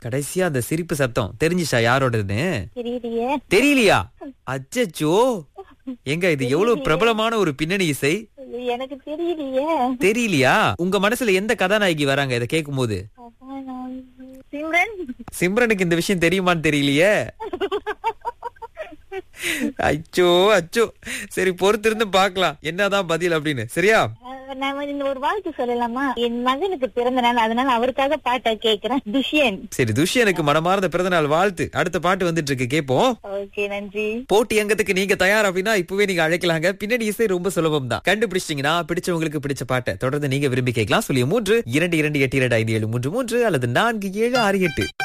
கடைசியா அந்த சிரிப்பு சத்தம் தெரிஞ்சுச்சா யாரோடதுன்னு தெரியலையே தெரியலையா அச்சச்சோ எங்க இது எவ்வளவு பிரபலமான ஒரு பின்னணி இசை ஐயோ, எனக்கு தெரியலையே தெரியலையா உங்க மனசுல எந்த கதாநாயகி வராங்க இதை கேட்கும் போது அப்பா, நான் சிம்ரன் சிம்ரனுக்கு இந்த விஷயம் தெரியுமான்னு தெரியலையே அச்சோ அச்சோ சரி பொறுத்திருந்து பார்க்கலாம் என்னதான் பதில் அப்படின்னு சரியா அஹ், நான் வந்து இந்த ஒரு வாழ்த்து சொல்லலாமா என் மகனுக்கு பிறந்த நாள் அதனால அவருக்காக பாட்டை கேக்குறேன் துஷ்யன் சரி துஷ்யனுக்கு மனமார்ந்த பிறந்தநாள் வாழ்த்து அடுத்த பாட்டு வந்துட்டு இருக்கு கேப்போம் ஓகே நன்றி போட்டி அங்கத்துக்கு நீங்க தயார் அப்படின்னா இப்பவே நீங்க அழைக்கலாங்க பின்னணி இசை ரொம்ப சுலபம் தான் கண்டுபிடிச்சிட்டீங்கன்னா பிடிச்சவங்களுக்கு பிடிச்ச பாட்டை தொடர்ந்து நீங்க விரும்பி கேட்கலாம் சொல்லி மூன்று இரண்டு இரண்டு எட்டு இரண்டு ஐந்து ஏழு மூன்று மூன்று அல்லது நான்கு ஏழு ஆறு எட்டு